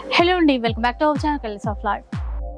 Hello అండి welcome back to our channel colours of life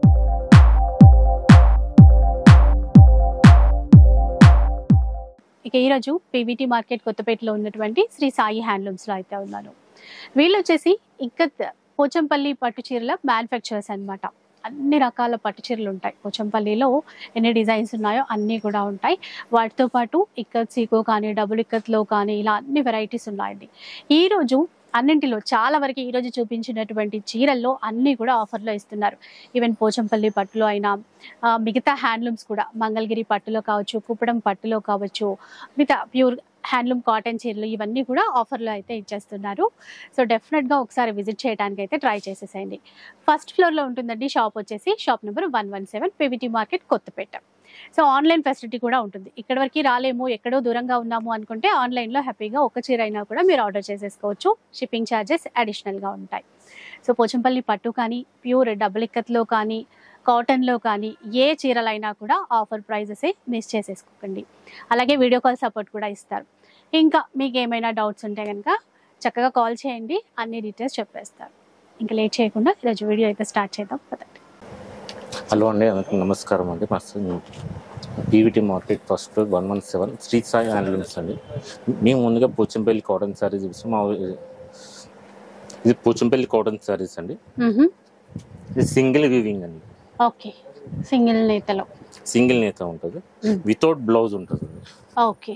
ఇక ఈరోజు పీవీటీ మార్కెట్ కొత్తపేటలో ఉన్నటువంటి శ్రీ సాయి హ్యాండ్లూమ్స్లో అయితే ఉన్నాను వీళ్ళు వచ్చేసి ఇక్కత్ పోచంపల్లి పట్టు చీరల మ్యానుఫ్యాక్చరర్స్ అన్నమాట అన్ని రకాల పట్టు చీరలు ఉంటాయి పోచంపల్లిలో ఎన్ని డిజైన్స్ ఉన్నాయో అన్నీ కూడా ఉంటాయి వాటితో పాటు ఇక్కత్ సీకో కానీ డబుల్ ఇక్కత్లో కానీ ఇలా అన్ని వెరైటీస్ ఉన్నాయండి ఈరోజు అన్నింటిలో చాలా వరకు ఈరోజు చూపించినటువంటి చీరల్లో అన్నీ కూడా ఆఫర్లో ఇస్తున్నారు ఈవెన్ పోచంపల్లి పట్టులో అయినా ఆ, మిగతా హ్యాండ్లూమ్స్ కూడా మంగళగిరి పట్టులో కావచ్చు కుప్పడం పట్టులో కావచ్చు మిగతా ప్యూర్ హ్యాండ్లూమ్ కాటన్ చీరలు ఇవన్నీ కూడా ఆఫర్లో అయితే ఇచ్చేస్తున్నారు సో డెఫినెట్గా ఒకసారి విజిట్ చేయడానికి అయితే ట్రై చేసేసేయండి ఫస్ట్ ఫ్లోర్లో ఉంటుందండి షాప్ వచ్చేసి shop number one one seven PVT market Kothapet so online facility కూడా ఉంటుంది ఇక్కడ వరకు రాలేము ఎక్కడో దూరంగా ఉన్నాము అనుకుంటే ఆన్లైన్లో హ్యాపీగా ఒక చీర అయినా కూడా మీరు ఆర్డర్ చేసేసుకోవచ్చు షిప్పింగ్ ఛార్జెస్ అడిషనల్గా ఉంటాయి సో పోచంపల్లి పట్టు కానీ ప్యూర్ డబుల్ ఇక్కత్లో కానీ కాటన్లో కానీ ఏ చీరలైనా కూడా ఆఫర్ ప్రైజెస్ మిస్ చేసేసుకోకండి అలాగే వీడియో కాల్ సపోర్ట్ కూడా ఇస్తారు ఇంకా మీకు ఏమైనా డౌట్స్ ఉంటే కనుక చక్కగా కాల్ చేయండి అన్ని డీటెయిల్స్ చెప్పేస్తారు ఇంకా లేట్ చేయకుండా ఈరోజు వీడియో అయితే స్టార్ట్ చేద్దాం పదండి హలో అండి అందరికీ నమస్కారం అండి మా PVT market first floor one one seven Sri Sai handlooms అండి మేము ముందుగా పోచంపల్లి కాటన్ శారీస్ చూపిస్తాం మా ఇది పోచంపల్లి కాటన్ శారీస్ అండి ఇది సింగిల్ వీవింగ్ అండి ఓకే సింగిల్ నేతలో సింగిల్ నేత ఉంటుంది Mm. వితౌట్ బ్లౌజ్ ఉంటుంది ఓకే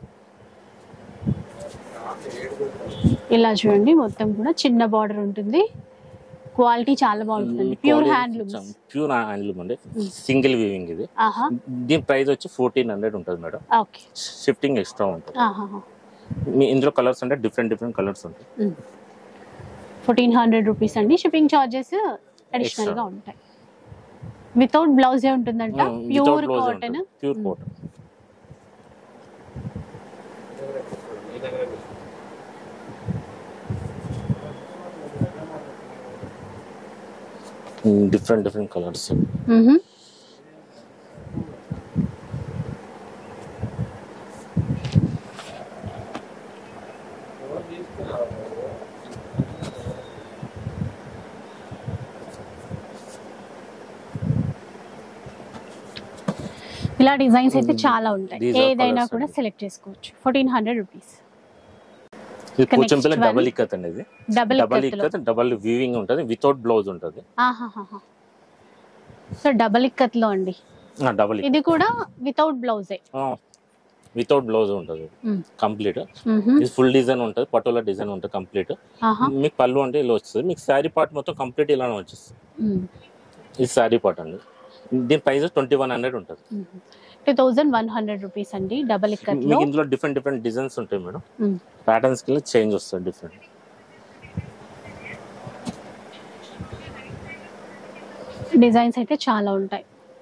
ఇలా చూడండి మొత్తం కూడా చిన్న బార్డర్ ఉంటుంది క్వాలిటీ చాలా బాగుంటుంది ప్యూర్ హ్యాండ్లూమ్స్ ప్యూర్ హ్యాండ్లూమ్ అండి సింగిల్ వీవింగ్ ఇది ఆహా దీని ప్రైస్ వచ్చి ఫోర్టీన్ హండ్రెడ్ ఉంటుంది మేడం ఓకే షిఫ్టింగ్ ఎక్స్ట్రా ఉంటుంది ఆహా మీ ఇందులో కలర్స్ అంటే డిఫరెంట్ డిఫరెంట్ కలర్స్ ఉంటాయి ఫోర్టీన్ హండ్రెడ్ రూపీస్ అండి షిప్పింగ్ చార్జెస్ అడిషనల్ గా ఉంటాయి వితౌట్ బ్లౌజే ఉంటుందంట pure cotton pure Mm. Cotton different different colours ఇలా డిజైన్స్ అయితే చాలా ఉంటాయి These are ఏదైనా colours కూడా అండి. సెలెక్ట్ చేసుకోవచ్చు ఫోర్టీన్ హండ్రెడ్ రూపీస్ ఇది Next Pochampally one. Double ikat అండి ఇది double double ikat double weaving ఉంటుంది వితౌట్ బ్లౌజ్ ఉంటుంది సో డబుల్ ఇక్కత్ లో అండి డబల్ ఇది కూడా వితౌట్ బ్లౌజే వితౌట్ బ్లౌజ్ ఉంటుంది కంప్లీట్ ఇది ఫుల్ డిజైన్ ఉంటుంది పటోలా డిజైన్ ఉంటుంది కంప్లీట్ మీకు పళ్ళు అంటే ఇలా వస్తుంది మీకు శారీ పార్ట్ మొత్తం కంప్లీట్ ఇలానే వచ్చేస్తుంది ఇది శారీ పార్ట్ అండి దీని ప్రైస్ ట్వంటీ వన్ హండ్రెడ్ ఉంటుంది two thousand one hundred rupees అండి డబుల్ ఇక్కత్ లో మీకు ఇందులో డిఫరెంట్ డిఫరెంట్ డిజైన్స్ ఉంటాయి మేడం Mm. ప్యాటర్న్స్ కి చేంజ్ వస్తుంది డిఫరెంట్ డిజైన్స్ అయితే చాలా ఉంటాయి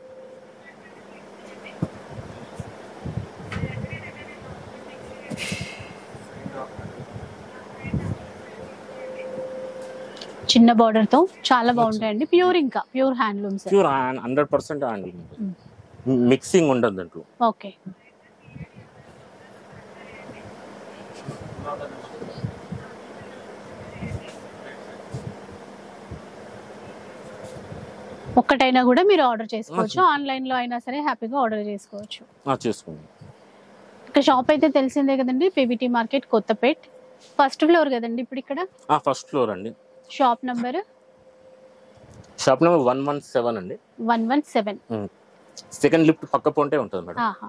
చిన్న బార్డర్ తో చాలా బాగుంటాయండి ప్యూర్ ఇంకా pure handlooms pure hundred percent handle mixing ఉండదు దాంట్లో ఓకే ఒక్కటైనా కూడా మీరు ఆర్డర్ చేసుకోవచ్చు ఆన్లైన్ లో అయినా సరే హ్యాపీగా ఆర్డర్ చేసుకోవచ్చు చేసుకుందాం ఇక షాప్ అయితే తెలిసిందే కదండి PVT market Kothapet first floor కదండి ఇప్పుడు ఇక్కడ ఫస్ట్ ఫ్లోర్ అండి shop number shop number one one seven అండి one one seven second lift పక్క పొంటే ఉంటుంది మేడం ఆహా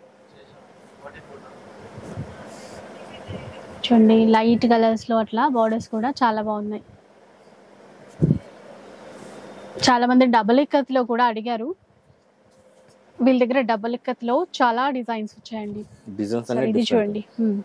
చూడండి లైట్ కలర్స్ లో అట్లా బార్డర్స్ కూడా చాలా బాగున్నాయి చాలా మంది డబుల్ ఇక్కత్ లో కూడా అడిగారు వీళ్ళ దగ్గర డబుల్ ఇక్కత్ లో చాలా డిజైన్స్ వచ్చాయండి డిజైన్స్ సో అనేది ఇది different. చూడండి హ్మ్.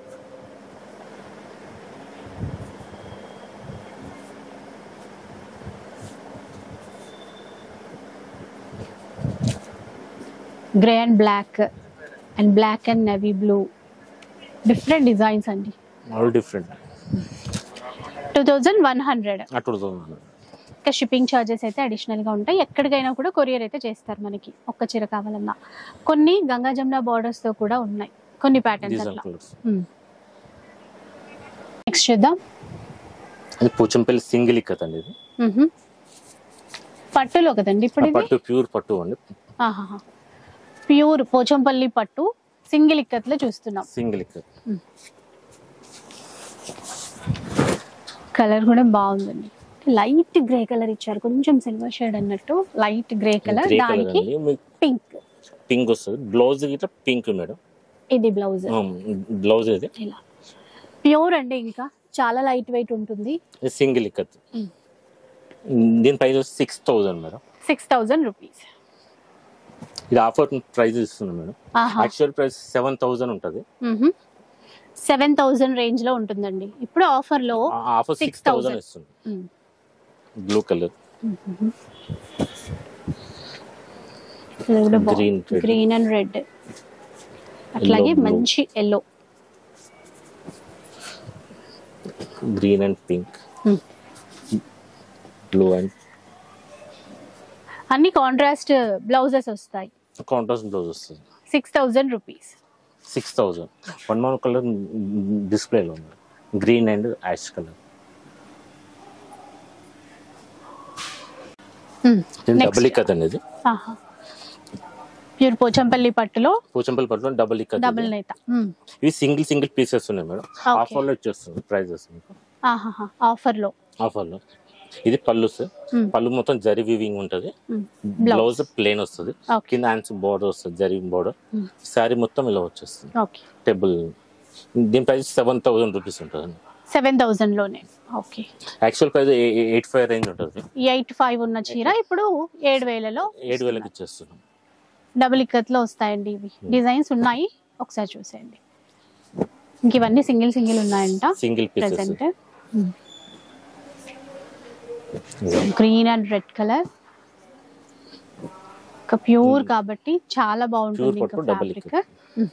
Grey and black and black and navy blue different designs అండి all different two thousand one hundred two thousand ఇంకా షిప్పింగ్ ఛార్జెస్ అయితే అడిషనల్గా ఉంటాయి ఎక్కడికైనా కూడా కొరియర్ అయితే చేస్తారు మనకి ఒక్క చీర కావాలన్నా కొన్ని గంగా జమున బోర్డర్స్తో కూడా ఉన్నాయి కొన్ని ప్యాటర్న్స్ డిజైన్ అట్లా కలర్స్ నెక్స్ట్ చూద్దాం అది పోచంపల్లి సింగిల్ ఇక్కత్ అండి ఇది మ్హూ. పట్టులో కదండి ఇప్పుడు ఆ ఇది పట్టు ప్యూర్ పట్టు అండి ఆహాహా. ప్యూర్ పోచంపల్లి పట్టు సింగిల్ ఇక్కత్లో చూస్తున్నాం సింగిల్ ఇక్కత్ కలర్ కూడా బాగుందండి లైట్ గ్రే కలర్ ఇచ్చారు కొంచెం సిల్వర్ షేడ్ అన్నట్టు light grey colour grey colour దానికి అండి మీకు పింక్ పింక్ వస్తుంది బ్లౌజ్ గిట్లా పింక్ మేడం ఇది బ్లౌజ్ బ్లౌజ్ ఇది ఇలా ప్యూర్ అండి ఇంకా చాలా లైట్ వెయిట్ ఉంటుంది ఇది సింగిల్ ఇక్కత్ Mm. దీని ప్రైస్ వచ్చి six thousand madam six thousand rupees ఇది ఆఫర్ ప్రైస్ ఇస్తుంది madam actual price seven thousand ఉంటుంది సెవెన్ థౌజండ్ రేంజ్ లో ఉంటుందండి ఇప్పుడు ఆఫర్ లో ఆఫర్ సిక్స్ థౌజండ్ 6,000. ఇస్తుంది మ్మ్. Blue colour Green, red. Green and red అట్లాగే blue. మంచి yellow green and pink Hmm. Blue and అన్ని కాంట్రాస్ట్ బ్లౌజెస్ వస్తాయి కాంట్రాస్ట్ బ్లౌజ్ వస్తుంది six thousand rupees six thousand one one colour డిస్ప్లేలో ఉంది గ్రీన్ అండ్ యాష్ కలర్ ఇది double ikat అండి ఇది ప్యూర్ పోచంపల్లి పట్టులో పోచంపల్లి పట్టులో డబుల్ ఇక్కత్ డబుల్ నేత మ్మ్. ఇవి సింగిల్ సింగిల్ పీసెస్ ఉన్నాయి మేడం Okay. ఆఫర్లో ఇచ్చేస్తుంది ప్రైజెస్ మీకు ఆహాహా ఆఫర్ లో ఆఫర్లో ఇది పళ్ళు సార్ మ్మ్. పళ్ళు మొత్తం జరీ వీవింగ్ ఉంటుంది మ్మ్. బ్లౌజ్ ప్లేన్ వస్తుంది Okay. కింద హ్యాండ్స్ బోర్డర్ వస్తుంది జరీ బోర్డర్ మ్మ్. శారీ మొత్తం ఇలా వచ్చేస్తుంది ఓకే టేబుల్ దీని ప్రైస్ సెవెన్ థౌసండ్ రూపీస్ ఉంటుంది సెవెన్ థౌజండ్ లోనే okay actual price eight five range ఉంటుంది ఎయిట్ ఫైవ్ ఉన్న చీర ఇప్పుడు ఏడు వేలలో ఏడు వేలకి ఇచ్చేస్తున్నాం డబుల్ ఇక్కత్లో వస్తాయండి ఇవి డిజైన్స్ ఉన్నాయి ఒకసారి చూసేయండి ఇంక ఇవన్నీ సింగిల్ సింగిల్ ఉన్నాయంట single pieces present green and red colour ఒక ప్యూర్ కాబట్టి చాలా బాగుంటుంది Pure ఇంకా పట్టు, double fabric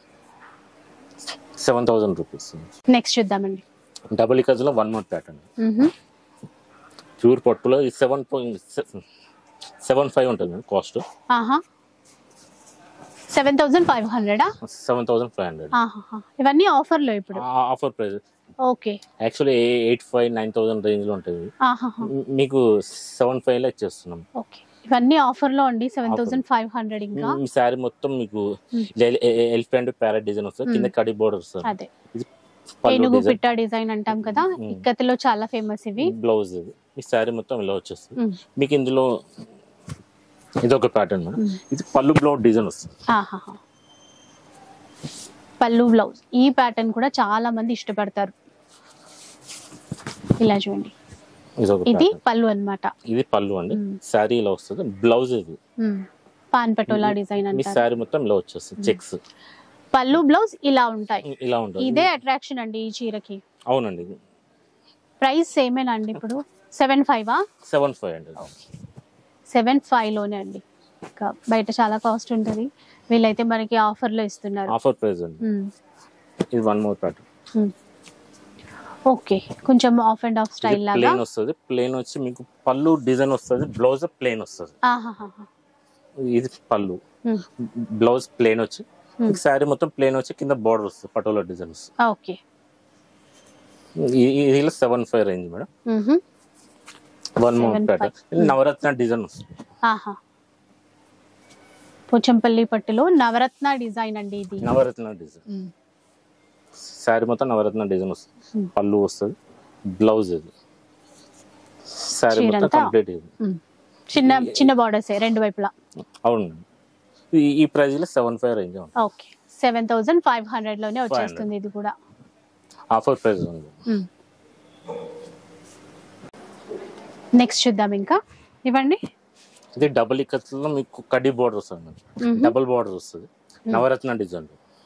seven thousand rupees next చూద్దామండి డబుల్ ఇకజ్ లో వన్ మంత్ ప్యాటర్న్ ప్యూర్ పట్టులో సెవెన్ పాయింట్ సెవెన్ ఫైవ్ ఉంటుంది కాస్ట్ ఆహా సెవెన్ థౌజండ్ ఫైవ్ హండ్రెడా సెవెన్ థౌసండ్ ఫైవ్ హండ్రెడ్ ఇవన్నీ ఆఫర్లో ఇప్పుడు offer price okay actually eight five nine thousand range లో ఉంటుంది ఆహాహా మ్- మీకు సెవెన్ ఫైవ్ లో ఇచ్చేస్తున్నాం ఓకే ఇవన్నీ ఆఫర్లో అండి సెవెన్ థౌసండ్ ఫైవ్ హండ్రెడ్ ఇంకా మీ శారీ మొత్తం మీకు ఎలిఫెంట్ ప్యారెట్ డిజైన్ వస్తుంది కింద కడి బోర్డర్ వస్తుంది అదే ఇది పళ్ళు ఏనుగు డిజైన్ పిట్ట డిజైన్ అంటాం కదా ఇక్కత్లో చాలా ఫేమస్ ఇవి బ్లౌజ్ ఇది మీ శారీ మొత్తం ఇలా వచ్చేస్తుంది మ్మ్. మీకు ఇందులో ఇది ఒక ప్యాటర్న్ మేడం ఇది పళ్ళు బ్లౌజ్ డిజైన్ వస్తుంది ఆహాహా. పళ్ళు బ్లౌజ్ ఈ ప్యాటర్న్ కూడా చాలా మంది ఇష్టపడతారు ఇలా చూడండి ఇది ఒక ఇది pattern. పళ్ళు అన్నమాట ఇది పళ్ళు అండి మ్మ్. శారీ ఇలా వస్తుంది బ్లౌజ్ ఇది మ్మ్. పాన్ పటోలా డిజైన్ మీ అంటారు శారీ మొత్తం ఇలా వచ్చేస్తుంది చెక్స్ పళ్ళు బ్లౌజ్ ఇలా ఉంటాయి ఇలా ఉంటుంది ఇదే అట్రాక్షన్ అండి ఈ చీరకి అవునండి ప్రైస్ సేమేనా అండి ఇప్పుడు సెవెన్ ఫైవా సెవెన్ ఫైవ్ అండి సెవెన్ ఫైవ్ లోనే అండి ఇంకా బయట చాలా కాస్ట్ ఉంటుంది వీళ్ళైతే మనకి ఆఫర్లో ఇస్తున్నారు ఆఫర్ ప్రైస్ అండి మ్మ్. ఇది వన్ మోర్ ప్యాటర్న్ మ్మ్. ఓకే కొంచెం ఆఫ్ అండ్ ఆఫ్ స్టైల్ లాగా ప్లేన్ వస్తుంది ప్లేన్ వచ్చి మీకు పళ్ళు డిజైన్ వస్తుంది బ్లౌజ్ ప్లేన్ వస్తుంది ఆహాహాహా. ఇది పళ్ళు మ్మ్. బ్లౌజ్ ప్లేన్ వచ్చి మీకు శారీ మొత్తం ప్లేన్ వచ్చి కింద బార్డర్ వస్తుంది పటోలా డిజైన్ వస్తుంది ఓకే ఈ- ఈ- ఇది సెవెన్ ఫైవ్ రేంజ్ మేడం మ్హూ. One more 7.5. Pattern Navaratna design వస్తుంది ఆహా పోచంపల్లి పట్టులో నవరత్న డిజైన్ అండి ఇది నవరత్న డిజైన్ మ్మ్. శారీ మొత్తం నవరత్న డిజైన్ వస్తుంది Hmm. పళ్ళు వస్తుంది బ్లౌజ్ ఇది శారీ మొత్తం చీరంతా? కంప్లీట్ ఇది మ్మ్. చిన్న చిన్న బార్డర్స్ రెండు వైపులా అవునండి ఈ ఈ ప్రైస్ లో సెవెన్ ఫైవ్ రేంజ్ ఉంది okay seven thousand five hundred లోనే వచ్చేస్తుంది ఇది కూడా ఆఫర్ ప్రైస్ ఉంది మ్మ్. నెక్స్ట్ చూద్దాం ఇంకా ఇవ్వండి ఇది డబుల్ ఇక్కత్లో మీకు కడ్డీ బోర్డర్ వస్తుంది మేడం మ్మ్. డబుల్ బోర్డర్ వస్తుంది నవరత్న డిజైన్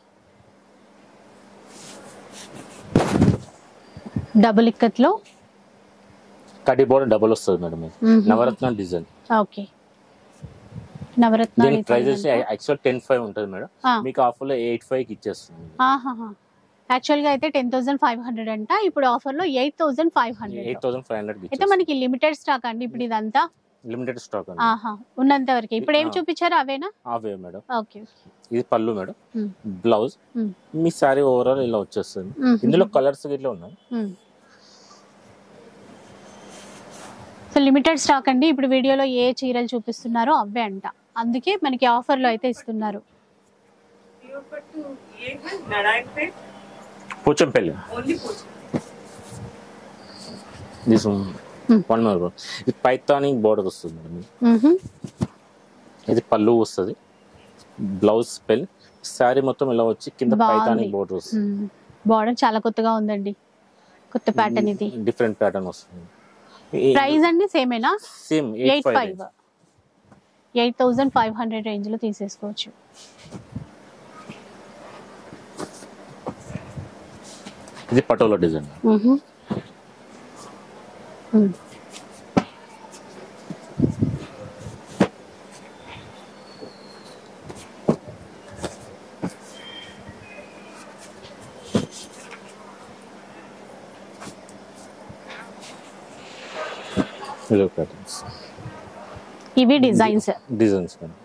డబుల్ ఇక్కత్లో కడ్డీ బోర్డర్ డబుల్ వస్తుంది మేడం ఇది. మ్మ్. నవరత్న డిజైన్ ఓకే నవరత్న దీని design ప్రైస్ వచ్చి అంటే- యాక్చువల్ టెన్ ఫైవ్ ఉంటుంది మేడం ఆ. మీకు ఆఫర్ లో ఎయిట్ ఫైవ్ కి ఇచ్చేస్తుంది ఆహాహా. యాక్చువల్ గా అయితే టెన్ థౌసండ్ ఫైవ్ హండ్రెడ్ అంట ఇప్పుడు ఆఫర్ లో eight thousand five hundred eight thousand five hundred అయితే మనకి లిమిటెడ్ స్టాక్ అండి ఇప్పుడు ఇదంతా లిమిటెడ్ స్టాక్ అండి ఆహా ఉన్నంత వరకు ఇప్పుడు ఏం ఆ. చూపించారు అవేనా అవే మేడం ఓకే ఇది పళ్ళు మేడం మ్మ్. బ్లౌజ్ మ్మ్. మీ శారీ ఓవరాల్ ఇలా వచ్చేస్తుంది మ్మ్. ఇందులో కలర్స్ ఇట్లా ఉన్నాయి మ్మ్. సో లిమిటెడ్ స్టాక్ అండి ఇప్పుడు వీడియోలో ఏ చీరలు చూపిస్తున్నారో అవే అంట అందుకే మనకి ఆఫర్లో అయితే ఇస్తున్నారు प्योर पट्टू ये है नारायण पे పోచంపల్లి ओनली पूछ దిస్ Hmm. వన్ మోర్ ఇది పైతాని బోర్డర్ వస్తుంది మేడం ఇది. మ్హూ. ఇది పళ్ళు వస్తుంది బ్లౌజ్ పెల్ శారీ మొత్తం ఇలా వచ్చి కింద బాగుంది. పైతాని బోర్డర్ వస్తుంది మ్. బార్డర్ చాలా కొత్తగా ఉందండి కొత్త ప్యాటర్న్ ఇది డిఫరెంట్ ప్యాటర్న్ వస్తుంది ప్రైస్ అండి సేమేనా same eight eight five five eight thousand five hundred range లో తీసేసుకోవచ్చు ఇది పటోలా డిజైన్ మ్హూ. మ్. ఇలా ప్యాటర్న్స్ ఇవి డిజైన్స్ డిజైన్స్ మేడం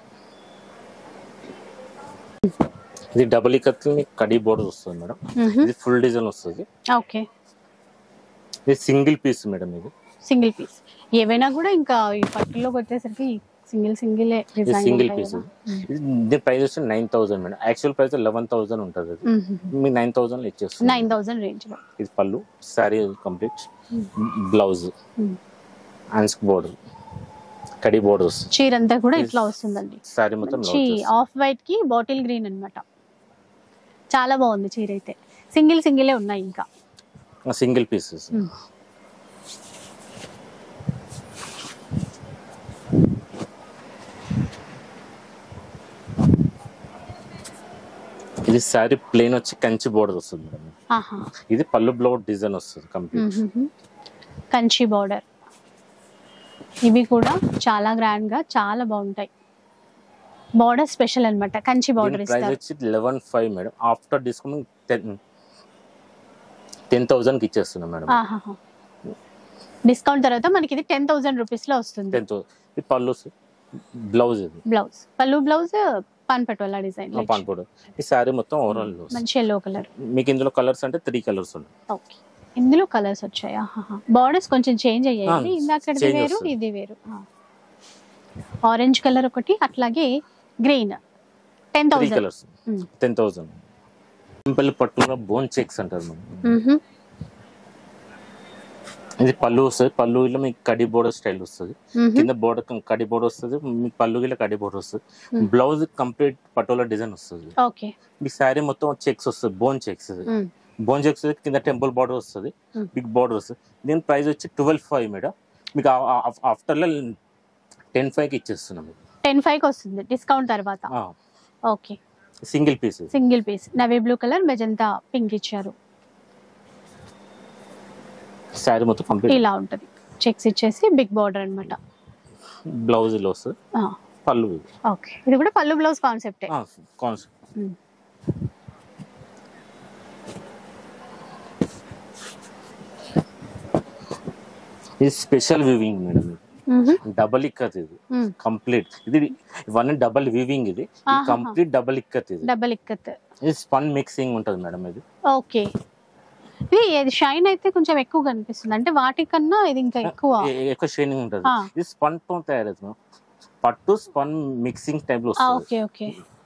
ఇది డబుల్ ఇకత్తి మీకు కడీ బోర్డర్ వస్తుంది మేడం ఇది ఫుల్ డిజైన్ వస్తుంది ఓకే ఇది సింగిల్ పీస్ మేడం ఇది సింగిల్ పీస్ ఏవైనా కూడా ఇంకా ఈ పట్టులోకి వచ్చేసరికి సింగిల్ సింగిల్ ఇది డిజైన్ సింగిల్ పీస్ దీని ప్రైస్ వచ్చి nine thousand madam actual price eleven thousand ఉంటుంది అది మీకు నైన్ థౌసండ్ ఇచ్చేస్తుంది నైన్ థౌసండ్ రేంజ్ లో ఇది పళ్ళు sari complete blouse hands border కడీ బోర్డర్ వస్తుంది చీర అంతా కూడా ఇట్లా వస్తుందండి శారీ మొత్తం మంచి ఆఫ్ వైట్ కి బాటిల్ గ్రీన్ అన్నమాట చాలా బాగుంది చీర అయితే సింగిల్ సింగిలే ఉన్నాయి ఇంకా సింగిల్ పీసెస్ Mm. ఇది శారీ ప్లేన్ వచ్చి కంచి బోర్డర్ వస్తుంది మేడం ఆహా ఇది పళ్ళు బ్లౌజ్ డిజైన్ వస్తుంది కంప్లీట్ మ్మ్. కంచి బార్డర్ ఇవి కూడా చాలా గ్రాండ్ గా చాలా బాగుంటాయి బార్డర్ స్పెషల్ అన్నమాట కంచి బార్డర్ ప్రైస్ ఇస్తారు వచ్చి eleven five madam after discount ten ten థౌసండ్కి ఇచ్చేస్తున్నాం మేడం ఆహాహా. డిస్కౌంట్ తర్వాత మనకి ఇది టెన్ థౌసండ్ రూపీస్ లో వస్తుంది టెన్ థౌసండ్ ఇది పళ్ళు బ్లౌజ్ ఇది బ్లౌజ్ పళ్ళు బ్లౌజ్ పాన్ పటోలా డిజైన్ పాన్పూడ ఈ శారీ మొత్తం ఓవరాల్ మంచి ఎల్లో కలర్ మీకు ఇందులో కలర్స్ అంటే త్రీ కలర్స్ ఉన్నాయి ఓకే ఇందులో కలర్స్ వచ్చాయి బార్డర్స్ కొంచెం చేంజ్ అయ్యాయి ఆ, ఇందాకది change వేరు వస్తుంది. ఇది వేరు ఆరెంజ్ కలర్ ఒకటి అట్లాగే green ten three thousand colours ten thousand simple పట్టులో బోన్ చెక్స్ అంటారు మనం ఇది పళ్ళు వస్తుంది పళ్ళు ఇలా మీకు కడి బోర్డర్ స్టైల్ వస్తుంది కింద బోర్డర్ కడి బోర్డర్ వస్తుంది మీకు పళ్ళు ఇలా కడి బోర్డర్ వస్తుంది Hmm. Blouse complete patola design వస్తుంది ఓకే మీ శారీ మొత్తం చెక్స్ వస్తుంది బోన్ చెక్స్ బోన్ చెక్స్ కింద టెంపుల్ బార్డర్ వస్తుంది Hmm. బిగ్ బార్డర్ వస్తుంది దీని ప్రైస్ వచ్చి ట్వెల్వ్ ఫైవ్ మేడం మీకు ఆఫ్టర్లో టెన్ ఫైవ్కి ఇచ్చేస్తున్నాం మీకు టెన్ ఫైవ్ కి వస్తుంది డిస్కౌంట్ తర్వాత okay single piece single piece navy blue colour magenta pink ఇచ్చారు శారీ మొత్తం కంప్లీట్ ఇలా ఉంటది చెక్స్ ఇచ్చేసి బిగ్ బార్డర్ అన్నమాట బ్లౌజ్ లో వస్తుంది పళ్ళు ఓకే ఇది కూడా పళ్ళు బ్లౌజ్ కాన్సెప్టే కాన్సెప్ట్ Mm. ఇది special weaving madam double ikat ఇది కంప్లీట్ ఇది ఇవన్నీ డబల్ వివింగ్ ఇది ఆహాహా. కంప్లీట్ డబల్ ఇక్కత్ ఇది డబల్ ఇక్కత్ ఇది స్పన్ మిక్సింగ్ ఉంటుంది మేడం ఇది ఓకే ఇది ఇది షైన్ అయితే కొంచెం ఎక్కువ కనిపిస్తుంది అంటే వాటికన్నా ఇది ఇంకా ఎక్కువ ఎ- ఎక్కువ షైనింగ్ ఉంటుంది ఆ. ఇది స్పన్ తో తయారవుతుంది మేడం. పట్టు స్పన్ మిక్సింగ్ టైప్ లో ఆ, వస్తుంది ఓకే ఓకే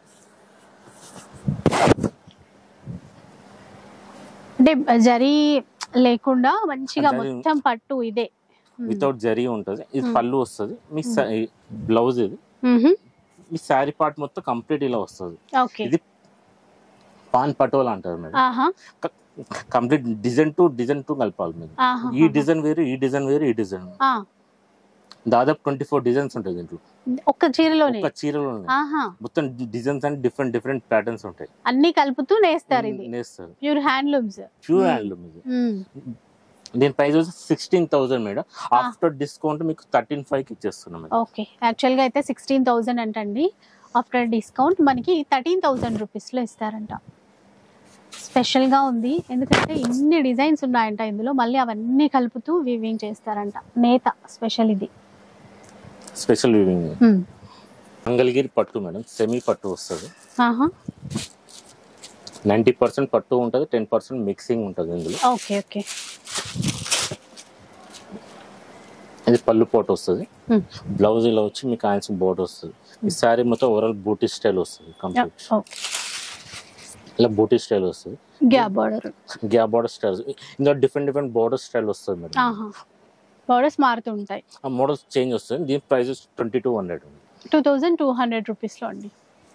అంటే జరీ లేకుండా మంచిగా జరీ- మొత్తం పట్టు ఇదే వితౌట్ జరీ ఉంటుంది ఇది Mm. పళ్ళు వస్తుంది మీ బ్లౌజ్ ఇది మ్మ్హ. మీ శారీ పార్ట్ మొత్తం కంప్లీట్ ఇలా వస్తుంది ఓకే ఇది పాన్ పటోలా అంటారు మేడం ఆహా complete design to design to కలపాలి మీరు ఆహా ఈ డిజైన్ వేరు ఈ డిజైన్ వేరు ఈ డిజైన్ ఆ, దాదాపు ట్వంటీ ఫోర్ డిజైన్స్ ఉంటాయి దీంట్లో ఒక్క చీరలోనే ఒక చీరలో ఉన్నాయి. ఆహా మొత్తం designs and different different patterns ఉంటాయి అన్ని కలుపుతూ నేస్తారు ఇది నేస్తారు ప్యూర్ హ్యాండ్లూమ్స్ ప్యూర్ హ్యాండ్లూమ్ ఇది దీని ప్రైస్ వచ్చి sixteen thousand madam after discount మీకు థర్టీన్ ఫైవ్ కి ఇచ్చేస్తున్నాం మేడం ఓకే యాక్చువల్గా అయితే సిక్స్టీన్ థౌజండ్ అంటండి ఆఫ్టర్ డిస్కౌంట్ మనకి థర్టీన్ థౌజండ్ రూపీస్లో ఇస్తారంట స్పెషల్గా ఉంది ఎందుకంటే ఇన్ని డిజైన్స్ ఉన్నాయంట ఇందులో మళ్ళీ అవన్నీ కలుపుతూ వీవింగ్ చేస్తారంట నేత స్పెషల్ ఇది స్పెషల్ వివింగ్ Hmm. మంగళగిరి పట్టు మేడం సెమీ పట్టు వస్తుంది ఆహా నైంటీ పర్సెంట్ పట్టు ఉంటుంది టెన్ పర్సెంట్ మిక్సింగ్ ఉంటుంది ఇందులో ఓకే ఓకే ఇది పళ్ళు పోటు వస్తుంది Hmm. బ్లౌజ్ ఇలా వచ్చి మీకు హ్యాండ్స్ బోర్డర్ వస్తుంది ఈ శారీ మొత్తం ఓవరాల్ బూటీ స్టైల్ వస్తుంది కంప్లీట్ ఓకే ఇలా బూటీ స్టైల్ వస్తుంది gap border gap border style ఇందులో డిఫరెంట్ డిఫరెంట్ బోర్డర్ స్టైల్ వస్తుంది మేడం ఆహా బార్డర్స్ మారుతూ ఉంటాయి ఆ మోడల్స్ చేంజ్ వస్తుంది దీని ప్రైస్ ట్వంటీ టూ హండ్రెడ్ ఉంది టూ థౌజండ్ టూ హండ్రెడ్ రూపీస్లో అండి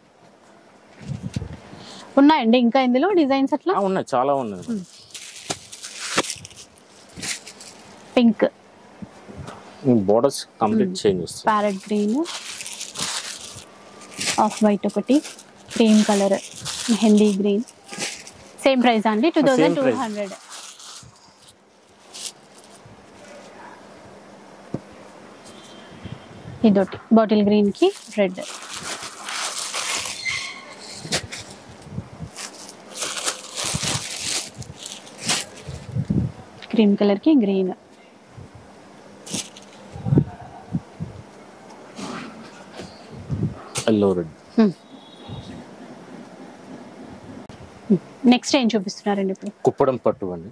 ఉన్నాయండి ఇంకా ఇందులో డిజైన్స్ అట్లా ఆ, ఉన్నాయి చాలా ఉన్నాయి మేడం. పింక్ ఈ బోర్డర్స్ కంప్లీట్ చేంజ్ వస్తుంది ప్యారెట్ గ్రీన్ ఆఫ్ వైట్ ఒకటి cream colour mehndi green same price అండి two thousand two price. Hundred ఇదొకటి బాటిల్ గ్రీన్ కి రెడ్ క్రీమ్ కలర్ కి గ్రీన్ ఎల్లో రెడ్ నెక్స్ట్ ఏం చూపిస్తున్నారండి ఇప్పుడు కుప్పడం పట్టు అండి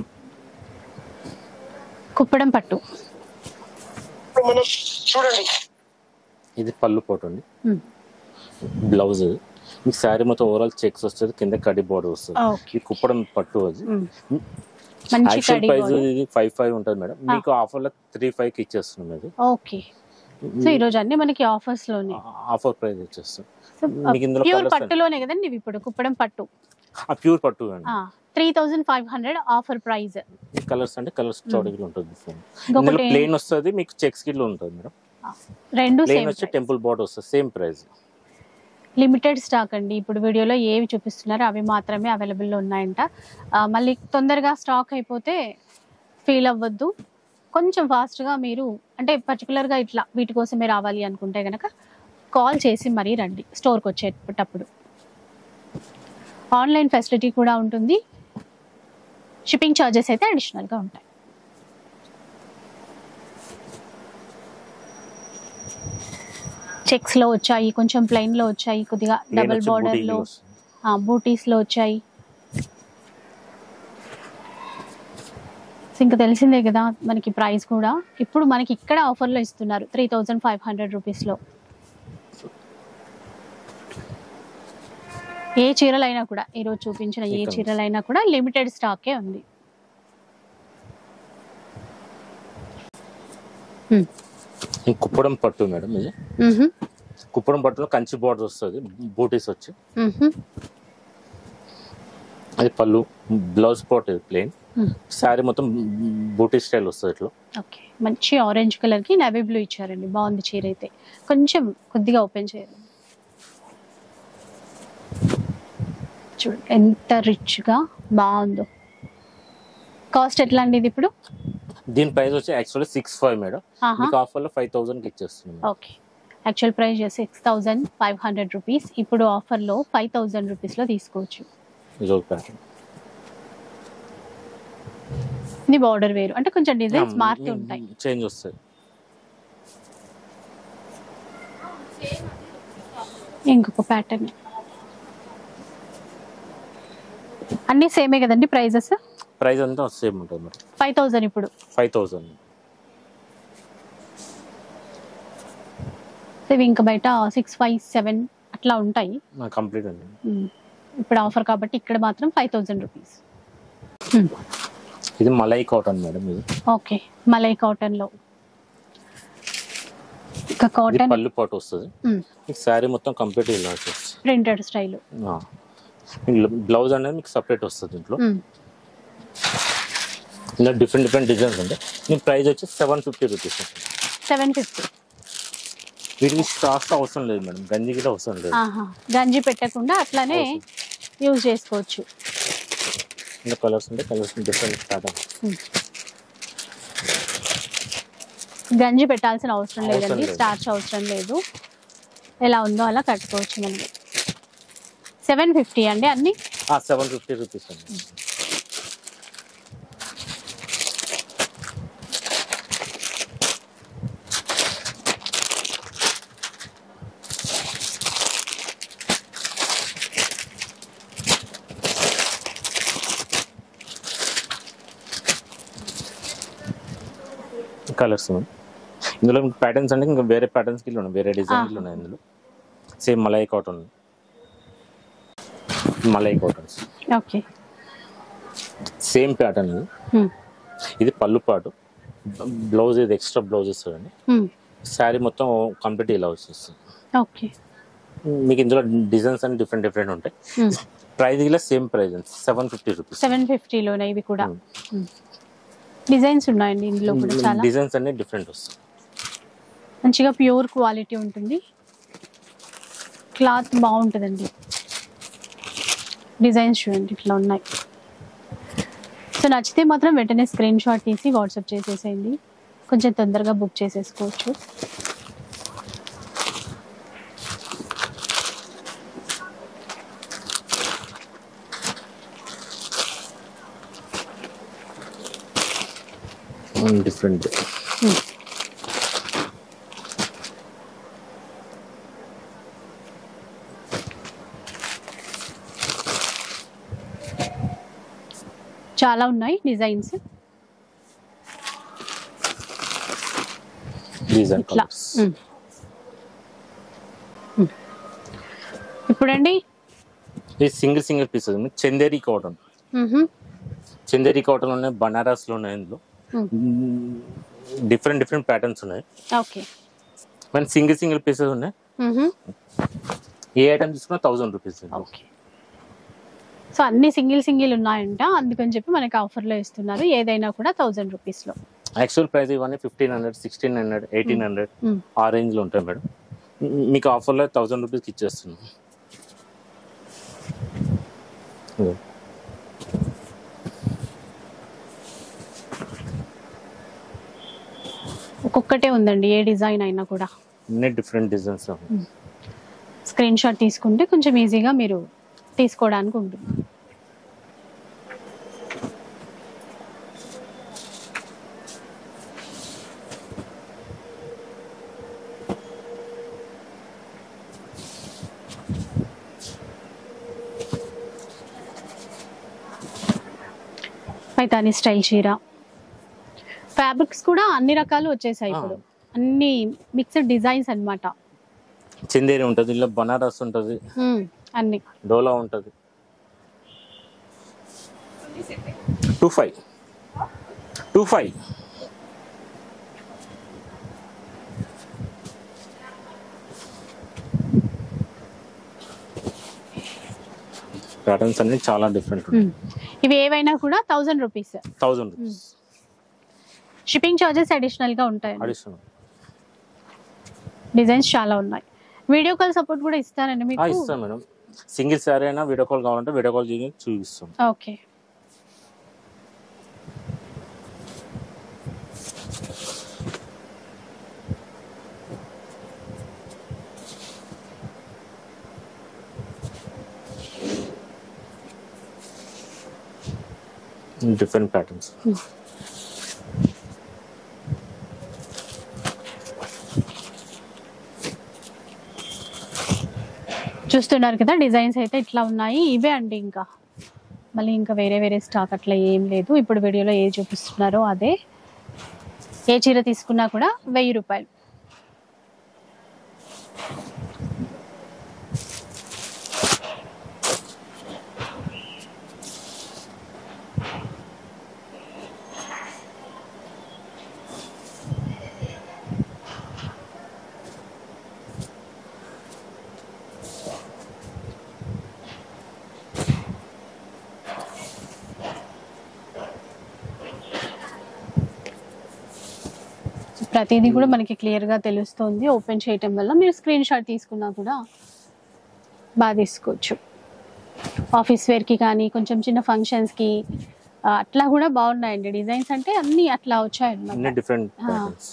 కుప్పడం పట్టు ఇప్పుడు మనం చూడండి ఇది పళ్ళు పోటు అండి Hmm. బ్లౌజ్ మీకు శారీ మొత్తం ఓవరాల్ చెక్స్ వస్తుంది కింద కడి బోర్డర్ వస్తుంది ఓకే ఈ కుప్పడం పట్టు అది మంచి యాక్చువల్ కడి ప్రైస్ ఇది ఫైవ్ ఫైవ్ ఉంటుంది మేడం మీకు ఆఫర్ లో త్రీ ఫైవ్ కి ఇచ్చేస్తున్నాం ఇది ఓకే సో ఈ రోజు అన్ని మనకి ఆఫర్స్ లోనే ఆఫర్ ప్రైస్ ఇచ్చేస్తాం సో మీకు ఇందులో ప్యూర్ colours పట్టులోనే కదండి ఇవి ఇప్పుడు కుప్పడం పట్టు ఆ ప్యూర్ పట్టు అండి three thousand five hundred offer price colours అంటే కలర్స్ చౌడగిలు ఉంటుంది డిఫరెంట్ ఇంకొకటి ఇందులో ప్లేన్ వస్తుంది మీకు చెక్స్ గిట్లు ఉంటుంది మేడం రెండు ప్లేన్ సేమ్ వచ్చి టెంపుల్ బోర్డర్ వస్తుంది సేమ్ ప్రైస్ లిమిటెడ్ స్టాక్ అండి ఇప్పుడు వీడియోలో ఏవి చూపిస్తున్నారో అవి మాత్రమే అవైలబుల్లో ఉన్నాయంట ఆ, మళ్ళీ తొందరగా స్టాక్ అయిపోతే ఫీల్ అవ్వద్దు కొంచెం ఫాస్ట్గా మీరు అంటే పర్టికులర్గా ఇట్లా వీటి కోసమే రావాలి అనుకుంటే కనుక కాల్ చేసి మరీ రండి స్టోర్కి వచ్చేటప్పుడు ఆన్లైన్ ఫెసిలిటీ కూడా ఉంటుంది షిప్పింగ్ ఛార్జెస్ అయితే అడిషనల్గా ఉంటాయి చెక్స్లో వచ్చాయి కొంచెం ప్లెయిన్లో వచ్చాయి కొద్దిగా ప్లేన్ డబుల్ వచ్చి బార్డర్లో బూటీలు వస్తుంది. బూటీస్లో వచ్చాయి సో ఇంకా తెలిసిందే కదా మనకి ప్రైస్ కూడా ఇప్పుడు మనకి ఇక్కడ ఆఫర్లో ఇస్తున్నారు త్రీ థౌజండ్ ఫైవ్ హండ్రెడ్ రూపీస్లో ఏ చీరలైనా కూడా ఈరోజు చూపించిన ఏ ఇక్కడ చీరలైనా కూడా లిమిటెడ్ స్టాకే ఉంది ఈ కుప్పడం పట్టు మేడం ఇది మ్హూ. కుప్పడం పట్టులో కంచి బోర్డర్ వస్తుంది బూటీస్ వచ్చి మ్హూ. అది పళ్ళు బ్లౌజ్ పాట్ ఇది ప్లేన్ మ్. శారీ మొత్తం బూటీ స్టైల్ వస్తుంది ఇట్లా ఓకే మంచి ఆరెంజ్ కలర్ కి నవీ బ్లూ ఇచ్చారండి బాగుంది చీర అయితే కొంచెం కొద్దిగా ఓపెన్ చేయాలి చూడండి ఎంత రిచ్ గా బాగుందో కాస్ట్ ఎట్లా అండి ఇది ఇప్పుడు దీని ప్రైస్ వచ్చి యాక్చువల్లీ సిక్స్ ఫైవ్ మేడం ఆహా మీకు ఆఫర్లో ఫైవ్ థౌసండ్కి ఇచ్చేస్తున్నాం okay actual price six thousand five hundred rupees ఇప్పుడు ఆఫర్లో ఫైవ్ థౌజండ్ రూపీస్లో తీసుకోవచ్చు ఇది ఒక ప్యాటర్న్ ఇది బార్డర్ వేరు అంటే కొంచెం డిజైన్స్ మారుతూ ఉంటాయి చేంజ్ వస్తుంది ఇంకొక ప్యాటర్న్ అన్నీ సేమే కదండి ప్రైజెస్ ప్రైస్ అంతా సేమ్ ఉంటుంది మేడం ఫైవ్ థౌజండ్ ఇప్పుడు ఫైవ్ థౌసండ్ ఇవి ఇంకా బయట సిక్స్ ఫైవ్ సెవెన్ అట్లా ఉంటాయి కంప్లీట్ అండి ఉమ్. ఇప్పుడు ఆఫర్ కాబట్టి ఇక్కడ మాత్రం ఫైవ్ థౌజండ్ రూపీస్ ఇది మలై కాటన్ మేడం ఇది ఓకే మలై కాటన్లో ఇంకా ఇది కాటన్ పళ్ళు పాటు వస్తుంది మీకు శారీ మొత్తం కంప్లీట్ ఇలా వస్తుంది ప్రింటెడ్ స్టైల్ బ్లౌజ్ అనేది మీకు సపరేట్ వస్తుంది ఇంట్లో ఇలా డిఫరెంట్ డిఫరెంట్ డిజైన్స్ ఉంటాయి మీకు ప్రైస్ వచ్చి seven fifty rupees seven fifty వీటికి స్టాక్ అవసరం లేదు మేడం గంజి కూడా అవసరం లేదు గంజి పెట్టకుండా అట్లానే యూజ్ చేసుకోవచ్చు ఇంకా కలర్స్ ఉంటే కలర్స్ డిఫరెంట్ ప్యాటర్న్ గంజి పెట్టాల్సిన అవసరం అవసరం లేదండి లేదు. స్టార్చ్ అవసరం లేదు ఎలా ఉందో అలా కట్టుకోవచ్చు మనం సెవెన్ ఫిఫ్టీ అండి అన్ని సెవెన్ ఫిఫ్టీ రూపీస్ అండి కలర్స్ ఇందులో ప్యాటర్న్స్ అంటే ఇంకా వేరే ప్యాటర్న్స్ కి ఉన్నాయి వేరే డిజైన్స్ ఉన్నాయి ఇందులో same malai cotton malai cottons okay same pattern ఇది హ్మ్. ఇది పళ్ళు పాటు బ్లౌజ్ ఇది ఎక్స్ట్రా బ్లౌజ్ వస్తుందండి హ్మ్. శారీ మొత్తం కంప్లీట్ ఇలా వచ్చేస్తుంది ఓకే మీకు ఇందులో డిజైన్స్ అన్ని డిఫరెంట్ డిఫరెంట్ ఉంటాయి హ్మ్. ప్రైస్ ఇలా same price seven fifty rupees seven ఫిఫ్టీలోనే ఇవి కూడా డిజైన్స్ ఉన్నాయండి ఇందులో కూడా చాలా డిజైన్స్ అన్ని డిఫరెంట్ వస్తాయి మంచిగా ప్యూర్ క్వాలిటీ ఉంటుంది క్లాత్ బాగుంటుందండి డిజైన్స్ చూడండి ఇట్లా ఉన్నాయి సో నచ్చితే మాత్రం వెంటనే స్క్రీన్ షాట్ తీసి వాట్సాప్ చేసేసేయండి కొంచెం తొందరగా బుక్ చేసేసుకోవచ్చు డిఫరెంట్ చాలా ఉన్నాయి డిజైన్స్ డిజైన్ ఇట్లా కలర్స్ ఉమ్. ఉమ్. ఇప్పుడండి ఇది single single pieces Chanderi cotton మ్హూ. చందేరి కాటన్ ఉన్నాయి బనారస్ లో ఉన్నాయి ఇందులో ఉమ్. డిఫరెంట్ డిఫరెంట్ ప్యాటర్న్స్ ఉన్నాయి ఓకే మన సింగిల్ సింగిల్ పీసెస్ ఉన్నాయి మ్హూ. ఏ ఐటమ్ తీసుకున్నా థౌసండ్ రూపీస్ ఓకే సో అన్ని సింగిల్ సింగిల్ ఉన్నాయంట అందుకని చెప్పి మనకి ఆఫర్లో ఇస్తున్నారు ఏదైనా కూడా థౌజండ్ రూపీస్లో యాక్చువల్ ప్రైస్ ఇవన్నీ fifteen hundred sixteen hundred eighteen hundred మ్మ్. ఆ రేంజ్ లో ఉంటాయి మేడం మ్, మీకు ఆఫర్లో థౌసండ్ రూపీస్కి ఇచ్చేస్తున్నాం ఇదిగో. ఒక్కొక్కటే ఉందండి ఏ డిజైన్ అయినా కూడా అన్ని డిఫరెంట్ డిజైన్స్ స్క్రీన్ షాట్ తీసుకుంటే కొంచెం ఈజీగా మీరు తీసుకోవడానికి ఉంటుంది పైతాని స్టైల్ చీర ఫ్యాబ్రిక్స్ కూడా అన్ని రకాలు వచ్చేసాయి ఇప్పుడు అన్ని మిక్స్డ్ డిజైన్స్ అన్నమాట చందేరి ఉంటుంది ఇలా బనారస్ ఉంటుంది ఉమ్, అన్ని డోలా ఉంటుంది two five two five patterns అన్ని చాలా డిఫరెంట్ ఉంటాయి ఉమ్. ఇవి ఏవైనా కూడా thousand rupees thousand rupees shipping charges additional గా ఉంటాయి అడిషనల్ డిజైన్స్ చాలా ఉన్నాయి వీడియో కాల్ సపోర్ట్ కూడా ఇస్తారండి మీకు ఇస్తాం మేడం సింగిల్ శారీ అయినా వీడియో కాల్ కావాలంటే వీడియో కాల్ చేసి చూపిస్తాం ఓకే డిఫరెంట్ ప్యాటర్న్స్ చూస్తున్నారు కదా డిజైన్స్ అయితే ఇట్లా ఉన్నాయి ఇవే అండి ఇంకా మళ్ళీ ఇంకా వేరే వేరే స్టాక్ అట్లా ఏం లేదు ఇప్పుడు వీడియోలో ఏ చూపిస్తున్నారో అదే ఏ చీర తీసుకున్నా కూడా వెయ్యి రూపాయలు ప్రతిదీ కూడా మనకి క్లియర్ గా తెలుస్తుంది ఓపెన్ చేయటం వల్ల మీరు స్క్రీన్ షాట్ తీసుకున్నా కూడా బాగా తీసుకోవచ్చు ఆఫీస్ వేర్ కి కానీ కొంచెం చిన్న ఫంక్షన్స్ కి ఆ, అట్లా కూడా బాగున్నాయండి డిజైన్స్ అంటే అన్ని అట్లా అన్ని వచ్చాయన్నమాట డిఫరెంట్ Ah. ప్యాటర్న్స్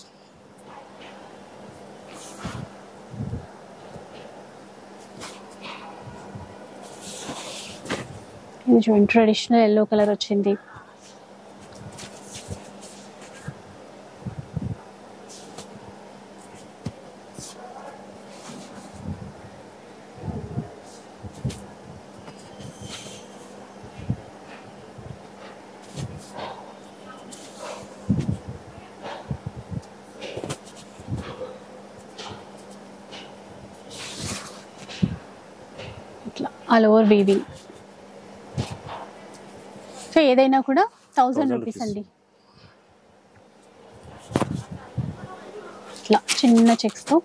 ఇది చూడండి ట్రెడిషనల్ ఎల్లో కలర్ వచ్చింది ఆల్ ఓవర్ వీవింగ్ సో ఏదైనా కూడా థౌజండ్ 1000 రూపీస్ rupees. అండి ఇట్లా చిన్న చెక్స్తో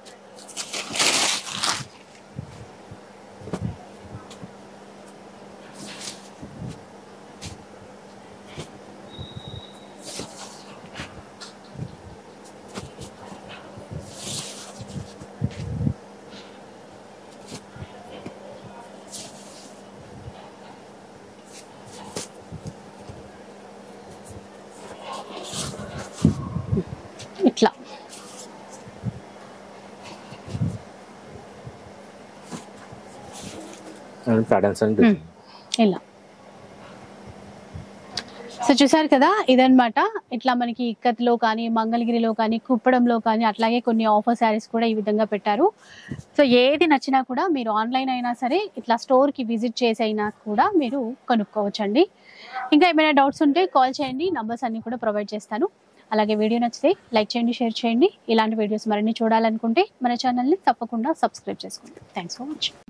ఇట్లా ప్యాటర్న్స్ అండ్ Hmm. ఇలా సో చూసారు కదా ఇదన్నమాట ఇట్లా మనకి ఇక్కత్లో కానీ మంగళగిరిలో కానీ కుప్పడంలో కానీ అట్లాగే కొన్ని ఆఫర్ శారీస్ కూడా ఈ విధంగా పెట్టారు సో ఏది నచ్చినా కూడా మీరు ఆన్లైన్ అయినా సరే ఇట్లా స్టోర్కి విజిట్ చేసి అయినా కూడా మీరు కొనుక్కోవచ్చండి ఇంకా ఏమైనా డౌట్స్ ఉంటే కాల్ చేయండి నంబర్స్ అన్ని కూడా ప్రొవైడ్ చేస్తాను అలాగే వీడియో నచ్చితే లైక్ చేయండి షేర్ చేయండి ఇలాంటి వీడియోస్ మరిన్ని చూడాలనుకుంటే మన ఛానల్ని తప్పకుండా సబ్స్క్రైబ్ చేసుకోండి థ్యాంక్స్ ఫర్ వాచింగ్